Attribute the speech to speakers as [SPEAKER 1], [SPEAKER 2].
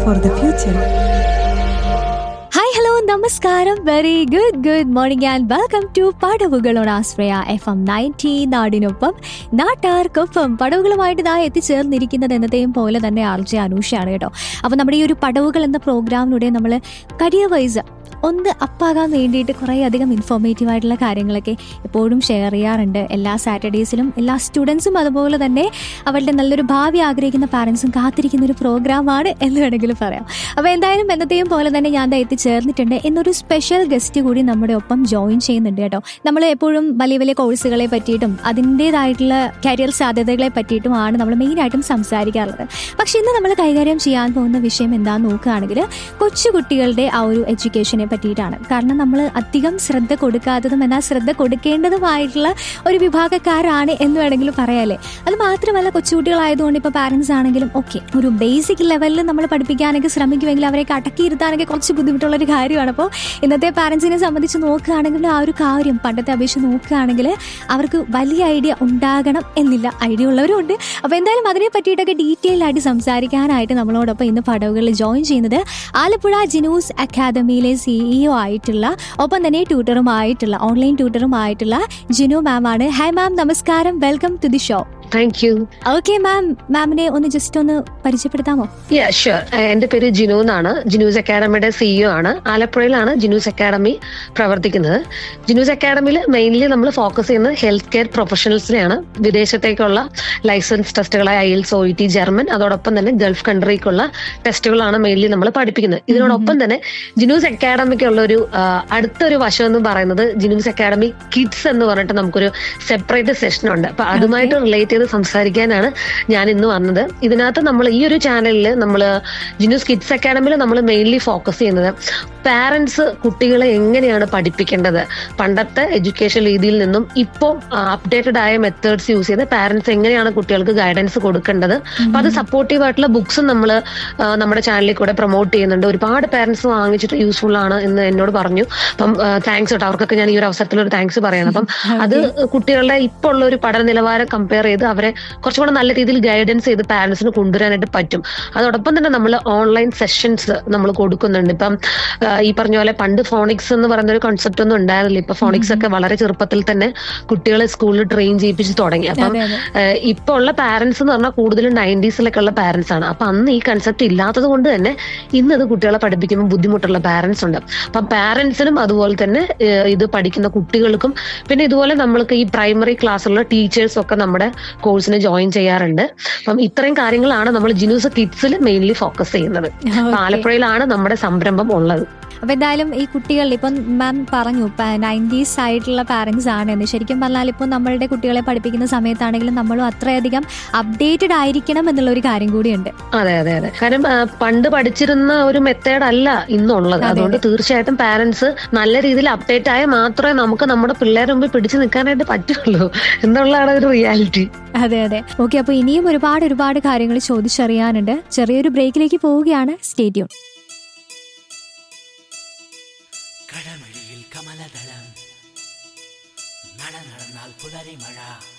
[SPEAKER 1] for the future.
[SPEAKER 2] Hi hello നമസ്കാരം very good good morning and welcome to പടവുകളോട് Ashraya F M ninety നാടിനൊപ്പം നാട്ടാർക്കൊപ്പം പടവുകളുമായിട്ട് ഇതാ എത്തിച്ചേർന്നിരിക്കുന്നത് എന്നത്തെയും പോലെ തന്നെ ആർ ജെ അനൂഷയാണ് കേട്ടോ അപ്പോൾ നമ്മുടെ ഈ ഒരു പടവുകൾ എന്ന പ്രോഗ്രാമിലൂടെ നമ്മൾ കരിയർ വൈസ് ഒന്ന് അപ്പാകാൻ വേണ്ടിയിട്ട് കുറേ അധികം ഇൻഫോർമേറ്റീവ് ആയിട്ടുള്ള കാര്യങ്ങളൊക്കെ എപ്പോഴും ഷെയർ ചെയ്യാറുണ്ട് എല്ലാ സാറ്റർഡേസിലും എല്ലാ സ്റ്റുഡൻസും അതുപോലെ തന്നെ അവരുടെ നല്ലൊരു ഭാവി ആഗ്രഹിക്കുന്ന പാരൻസും കാത്തിരിക്കുന്ന ഒരു പ്രോഗ്രാമാണ് എന്ന് വേണമെങ്കിൽ പറയാം അപ്പോൾ എന്തായാലും എന്നത്തെയും പോലെ തന്നെ ഞാൻ ദാ എത്തിച്ചേർന്നിട്ടുണ്ട് എന്നൊരു സ്പെഷ്യൽ ഗസ്റ്റ് കൂടി നമ്മുടെ ഒപ്പം ജോയിൻ ചെയ്യുന്നുണ്ട് കേട്ടോ നമ്മൾ എപ്പോഴും വലിയ വലിയ കോഴ്സുകളെ പറ്റിയിട്ടും അതിൻ്റെതായിട്ടുള്ള കരിയർ സാധ്യതകളെ പറ്റിയിട്ടുമാണ് നമ്മൾ മെയിനായിട്ടും സംസാരിക്കാറുള്ളത് പക്ഷെ ഇന്ന് നമ്മൾ കൈകാര്യം ചെയ്യാൻ പോകുന്ന വിഷയം എന്താണെന്ന് നോക്കുകയാണെങ്കിൽ കൊച്ചു കുട്ടികളുടെ ആ ഒരു എഡ്യൂക്കേഷനെ പറ്റിയിട്ടാണ് കാരണം നമ്മൾ അധികം ശ്രദ്ധ കൊടുക്കാത്തതും എന്നാൽ ശ്രദ്ധ കൊടുക്കേണ്ടതുമായിട്ടുള്ള ഒരു വിഭാഗക്കാരാണ് എന്ന് വേണമെങ്കിൽ പറയാല്ലേ അത് മാത്രമല്ല കൊച്ചുകുട്ടികളായതുകൊണ്ട് ഇപ്പോൾ പാരൻസ് ആണെങ്കിലും ഓക്കെ ഒരു ബേസിക് ലെവലിൽ നമ്മൾ പഠിപ്പിക്കാനൊക്കെ ശ്രമിക്കുമെങ്കിൽ അവരെയൊക്കെ അടക്കിയിരുത്താനൊക്കെ കുറച്ച് ബുദ്ധിമുട്ടുള്ള ഒരു കാര്യമാണ് അപ്പോൾ ഇന്നത്തെ പാരൻസിനെ സംബന്ധിച്ച് നോക്കുകയാണെങ്കിൽ ആ ഒരു കാര്യം പണ്ടത്തെ അപേക്ഷിച്ച് നോക്കുകയാണെങ്കിൽ അവർക്ക് വലിയ ഐഡിയ ഉണ്ടാകണം എന്നില്ല ഐഡിയ ഉള്ളവരും ഉണ്ട് അപ്പോൾ എന്തായാലും അതിനെ പറ്റിയിട്ടൊക്കെ ഡീറ്റെയിൽ ആയിട്ട് സംസാരിക്കാനായിട്ട് നമ്മളോടൊപ്പം ഇന്ന് പടവുകളിൽ ജോയിൻ ചെയ്യുന്നത് ആലപ്പുഴ ജിനൂസ് അക്കാദമിയിലെ സിഇഒ ആയിട്ടുള്ള ഒപ്പം തന്നെ ട്യൂട്ടറുമായിട്ടുള്ള ഓൺലൈൻ ട്യൂട്ടറുമായിട്ടുള്ള ജിനു മാം ആണ് ഹായ് മാം നമസ്കാരം welcome to the show
[SPEAKER 3] thank you
[SPEAKER 2] okay ma'am മാമിനെ ഒന്ന് ജസ്റ്റ് ഒന്ന് പരിചയപ്പെടുത്താമോ
[SPEAKER 3] യാ ഷുവർ എന്റെ പേര് ജിനു എന്നാണ് ജിനൂസ് അക്കാഡമിയുടെ സിഇഒ ആണ് ആലപ്പുഴയിലാണ് ജിനൂസ് അക്കാഡമി പ്രവർത്തിക്കുന്നത് ജിനൂസ് അക്കാഡമിയിൽ മെയിൻലി നമ്മൾ ഫോക്കസ് ചെയ്യുന്നത് ഹെൽത്ത് കെയർ പ്രൊഫഷണൽസിനെയാണ് വിദേശത്തേക്കുള്ള ലൈസൻസ് ടെസ്റ്റുകളായ IELTS O E T German അതോടൊപ്പം തന്നെ ഗൾഫ് കൺട്രിക്കുള്ള ടെസ്റ്റുകളാണ് മെയിൻലി നമ്മൾ പഠിപ്പിക്കുന്നത് ഇതിനോടൊപ്പം തന്നെ ജിനൂസ് അക്കാഡമിക്കുള്ള ഒരു ആ, അടുത്തൊരു വശം എന്ന് പറയുന്നത് ജിനൂസ് അക്കാഡമി കിഡ്സ് എന്ന് പറഞ്ഞിട്ട് നമുക്കൊരു സെപ്പറേറ്റ് സെഷൻ ഉണ്ട് അപ്പൊ അതുമായിട്ട് റിലേറ്റ് ചെയ്ത് സംസാരിക്കാനാണ് ഞാൻ ഇന്ന് വന്നത് ഇതിനകത്ത് നമ്മൾ ഈ ഒരു ചാനലിൽ നമ്മൾ ജിനൂസ് കിഡ്സ് അക്കാഡമിയിൽ നമ്മൾ മെയിൻലി ഫോക്കസ് ചെയ്യുന്നത് പാരന്റ്സ് കുട്ടികളെ എങ്ങനെയാണ് പഠിപ്പിക്കേണ്ടത് പണ്ടത്തെ എഡ്യൂക്കേഷൻ രീതിയിൽ നിന്നും ഇപ്പോൾ അപ്ഡേറ്റഡ് ആയ മെത്തേഡ്സ് യൂസ് ചെയ്ത് പാരന്റ്സ് എങ്ങനെയാണ് കുട്ടികൾക്ക് ഗൈഡൻസ് കൊടുക്കേണ്ടത് അപ്പൊ അത് സപ്പോർട്ടീവ് ആയിട്ടുള്ള ബുക്സും നമ്മൾ നമ്മുടെ ചാനലിൽ കൂടെ പ്രൊമോട്ട് ചെയ്യുന്നുണ്ട് ഒരുപാട് പാരന്റ്സ് വാങ്ങിച്ചിട്ട് യൂസ്ഫുൾ ആണ് എന്ന് എന്നോട് പറഞ്ഞു അപ്പം താങ്ക്സ് കേട്ടോ അവർക്കൊക്കെ ഞാൻ ഈ ഒരു അവസരത്തിൽ ഒരു താങ്ക്സ് പറയണം അപ്പം അത് കുട്ടികളുടെ ഇപ്പോൾ ഉള്ള ഒരു പഠന നിലവാരം കമ്പയർ ചെയ്ത് അവരെ കുറച്ചും കൂടെ നല്ല രീതിയിൽ ഗൈഡൻസ് ചെയ്ത് പാരന്റ്സിന് കൊണ്ടുവരാനായിട്ട് പറ്റും അതോടൊപ്പം തന്നെ നമ്മൾ ഓൺലൈൻ സെഷൻസ് നമ്മൾ കൊടുക്കുന്നുണ്ട് ഇപ്പം ആ, ഈ പറഞ്ഞ പോലെ പണ്ട് ഫോണിക്സ് എന്ന് പറയുന്ന ഒരു കോൺസെപ്റ്റ് ഒന്നും ഉണ്ടായിരുന്നില്ല ഇപ്പൊ ഫോണിക്സ് ഒക്കെ വളരെ ചെറുപ്പത്തിൽ തന്നെ കുട്ടികളെ സ്കൂളിൽ ട്രെയിൻ ചെയ്യിപ്പിച്ച് തുടങ്ങി അപ്പം
[SPEAKER 2] അതെ അതെ
[SPEAKER 3] ഏഹ് ഇപ്പൊ ഉള്ള പാരന്റ്സ് എന്ന് പറഞ്ഞാൽ കൂടുതലും നയൻറ്റീസിലൊക്കെ ഉള്ള പാരന്റ്സ് ആണ് അപ്പൊ അന്ന് ഈ കൺസെപ്റ്റ് ഇല്ലാത്തത് കൊണ്ട് തന്നെ ഇന്ന് ഇത് കുട്ടികളെ പഠിപ്പിക്കുമ്പോൾ ബുദ്ധിമുട്ടുള്ള പാരന്റ്സ് ഉണ്ട് അപ്പം പാരന്റ്സിനും അതുപോലെ തന്നെ ഏഹ് ഇത് പഠിക്കുന്ന കുട്ടികൾക്കും പിന്നെ ഇതുപോലെ നമ്മൾക്ക് ഈ പ്രൈമറി ക്ലാസ്സിലുള്ള ടീച്ചേഴ്സും ഒക്കെ നമ്മുടെ കോഴ്സിന് ജോയിൻ ചെയ്യാറുണ്ട് അപ്പം ഇത്രയും കാര്യങ്ങളാണ് നമ്മൾ ജിനൂസ് കിഡ്സിൽ മെയിൻലി ഫോക്കസ് ചെയ്യുന്നത് അപ്പൊ
[SPEAKER 2] Okay.
[SPEAKER 3] ആലപ്പുഴയിലാണ് നമ്മുടെ സംരംഭം ഉള്ളത്
[SPEAKER 2] അപ്പൊ എന്തായാലും ഈ കുട്ടികൾ ഇപ്പം മാം പറഞ്ഞു നയൻറ്റീസ് ആയിട്ടുള്ള പാരന്റ്സ് ആണ് എന്ന് ശരിക്കും പറഞ്ഞാൽ ഇപ്പം നമ്മളുടെ കുട്ടികളെ പഠിപ്പിക്കുന്ന സമയത്താണെങ്കിലും നമ്മളും അത്രയധികം അപ്ഡേറ്റഡ് ആയിരിക്കണം എന്നുള്ള ഒരു കാര്യം കൂടിയുണ്ട്
[SPEAKER 3] അതെ അതെ അതെ കാരണം ആ, പണ്ട് പഠിച്ചിരുന്ന ഒരു മെത്തേഡ് അല്ല ഇന്നുള്ളത്
[SPEAKER 2] അതെ,
[SPEAKER 3] അതുകൊണ്ട് തീർച്ചയായിട്ടും പാരന്റ്സ് നല്ല രീതിയിൽ അപ്ഡേറ്റ് ആയാൽ മാത്രമേ നമുക്ക് നമ്മുടെ പിള്ളേരെ മുമ്പിൽ പിടിച്ചു നിൽക്കാനായിട്ട് പറ്റുള്ളൂ എന്നുള്ളതാണ് ഒരു റിയാലിറ്റി
[SPEAKER 2] അതെ അതെ ഓക്കെ അപ്പൊ ഇനിയും ഒരുപാട് ഒരുപാട് കാര്യങ്ങൾ ചോദിച്ചറിയാനുണ്ട് ചെറിയൊരു ബ്രേക്കിലേക്ക് പോവുകയാണ് സ്റ്റേഡിയം
[SPEAKER 4] കടമഴിയിൽ കമലദളം നട നടന്നാൽ പുലരി മഴ